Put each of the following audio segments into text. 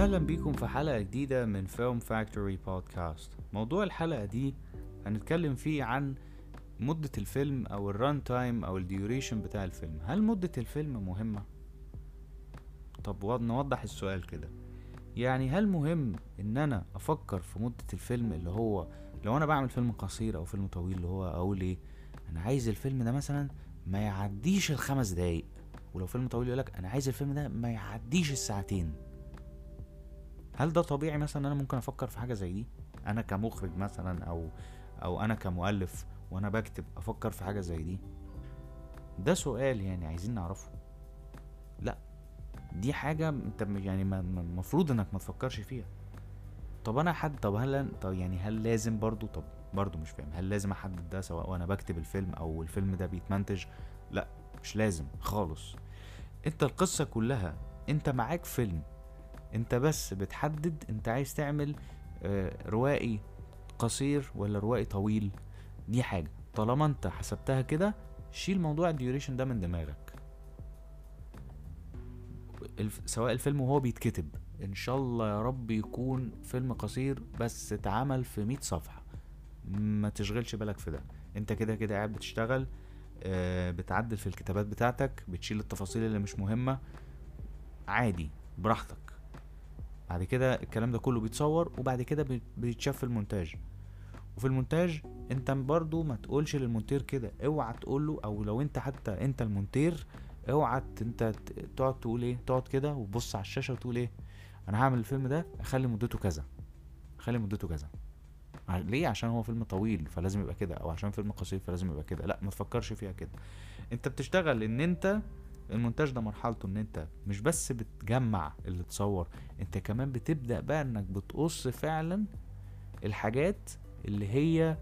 واهلا بيكم في حلقة جديدة من فيلم فاكتوري بودكاست موضوع الحلقة دي هنتكلم فيه عن مدة الفيلم او الران تايم او الديوريشن بتاع الفيلم هل مدة الفيلم مهمة؟ طب و- نوضح السؤال كده يعني هل مهم ان انا افكر في مدة الفيلم اللي هو لو انا بعمل فيلم قصير او فيلم طويل اللي هو اقول ايه انا عايز الفيلم ده مثلا ما يعديش الخمس دقايق ولو فيلم طويل يقولك انا عايز الفيلم ده ما يعديش الساعتين هل ده طبيعي مثلا ان انا ممكن افكر في حاجه زي دي انا كمخرج مثلا او او انا كمؤلف وانا بكتب افكر في حاجه زي دي ده سؤال يعني عايزين نعرفه لا دي حاجه انت م- يعني ما- ما- المفروض انك ما تفكرش فيها طب انا حد طب هل طب يعني هل لازم برضو طب برضو مش فاهم هل لازم احدد ده سواء وانا بكتب الفيلم او الفيلم ده بيتمنتج لا مش لازم خالص انت القصه كلها انت معاك فيلم انت بس بتحدد انت عايز تعمل آه، روائي قصير ولا روائي طويل دي حاجة طالما انت حسبتها كده شيل موضوع الديوريشن ده من دماغك الف... سواء الفيلم وهو بيتكتب ان شاء الله يا رب يكون فيلم قصير بس اتعمل في 100 صفحة ما تشغلش بالك في ده انت كده كده قاعد بتشتغل آه، بتعدل في الكتابات بتاعتك بتشيل التفاصيل اللي مش مهمة عادي براحتك بعد كده الكلام ده كله بيتصور وبعد كده بي- بيتشاف في المونتاج وفي المونتاج انت برضو ما تقولش للمونتير كده اوعى تقول له او لو انت حتى انت المونتير اوعى ت- انت ت- تقعد تقول ايه تقعد كده وتبص على الشاشه وتقول ايه انا هعمل الفيلم ده اخلي مدته كذا اخلي مدته كذا ع- ليه عشان هو فيلم طويل فلازم يبقى كده او عشان فيلم قصير فلازم يبقى كده لا ما تفكرش فيها كده انت بتشتغل ان انت المونتاج ده مرحلته ان انت مش بس بتجمع اللي اتصور انت كمان بتبدأ بقى انك بتقص فعلا الحاجات اللي هي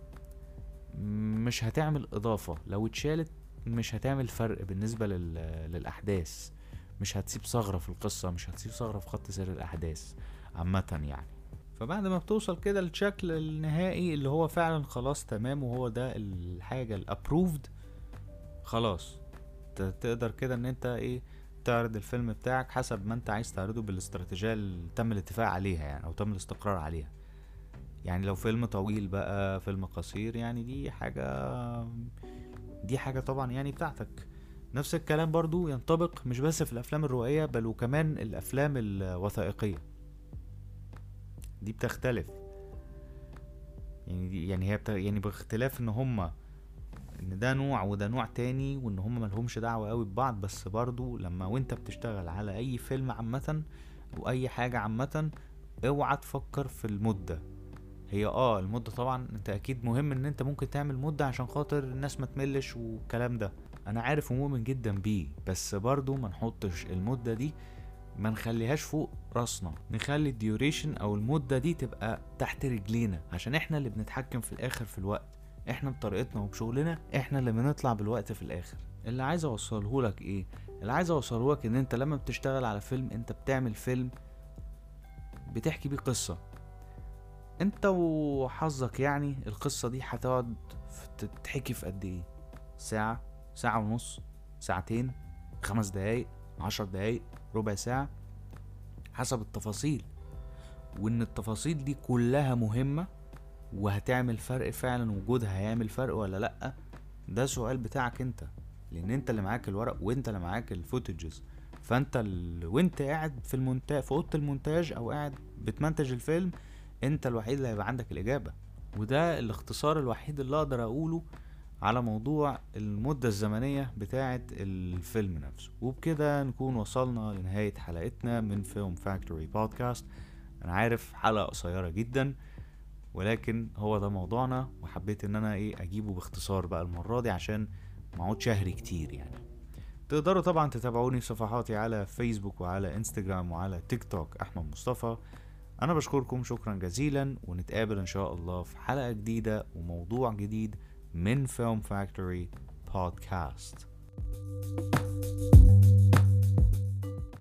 مش هتعمل اضافة لو اتشالت مش هتعمل فرق بالنسبة لل... للأحداث مش هتسيب ثغرة في القصة مش هتسيب ثغرة في خط سير الأحداث عامة يعني فبعد ما بتوصل كده للشكل النهائي اللي هو فعلا خلاص تمام وهو ده الحاجة الابروفد خلاص ت- تقدر كده ان انت ايه تعرض الفيلم بتاعك حسب ما انت عايز تعرضه بالاستراتيجية اللي تم الاتفاق عليها يعني او تم الاستقرار عليها يعني لو فيلم طويل بقى فيلم قصير يعني دي حاجة دي حاجة طبعا يعني بتاعتك نفس الكلام برضو ينطبق مش بس في الافلام الروائية بل وكمان الافلام الوثائقية دي بتختلف يعني دي يعني هي بت... يعني باختلاف ان هما ان ده نوع وده نوع تاني وان هما ملهمش دعوة قوي ببعض بس برضو لما وانت بتشتغل على اي فيلم عامة او اي حاجة عامة اوعى تفكر في المدة هي اه المدة طبعا انت اكيد مهم ان انت ممكن تعمل مدة عشان خاطر الناس ما تملش والكلام ده انا عارف ومؤمن جدا بيه بس برضو ما نحطش المدة دي ما نخليهاش فوق راسنا نخلي الديوريشن او المدة دي تبقى تحت رجلينا عشان احنا اللي بنتحكم في الاخر في الوقت احنا بطريقتنا وبشغلنا احنا اللي بنطلع بالوقت في الاخر اللي عايز اوصله لك ايه اللي عايز اوصله لك ان انت لما بتشتغل على فيلم انت بتعمل فيلم بتحكي بيه قصة انت وحظك يعني القصة دي هتقعد في- تتحكي في قد ايه ساعة ساعة ونص ساعتين خمس دقايق عشر دقايق ربع ساعة حسب التفاصيل وان التفاصيل دي كلها مهمة وهتعمل فرق فعلا وجودها هيعمل فرق ولا لأ ده سؤال بتاعك انت لان انت اللي معاك الورق وانت اللي معاك الفوتجز فانت ال... وانت قاعد في المونتاج في اوضه المونتاج او قاعد بتمنتج الفيلم انت الوحيد اللي هيبقى عندك الاجابه وده الاختصار الوحيد اللي اقدر اقوله على موضوع المدة الزمنية بتاعة الفيلم نفسه وبكده نكون وصلنا لنهاية حلقتنا من فيلم فاكتوري بودكاست انا عارف حلقة قصيرة جدا ولكن هو ده موضوعنا وحبيت ان انا ايه اجيبه باختصار بقى المرة دي عشان ما اقعدش اهري كتير يعني تقدروا طبعا تتابعوني في صفحاتي على فيسبوك وعلى انستجرام وعلى تيك توك احمد مصطفى انا بشكركم شكرا جزيلا ونتقابل ان شاء الله في حلقة جديدة وموضوع جديد من فيلم فاكتوري بودكاست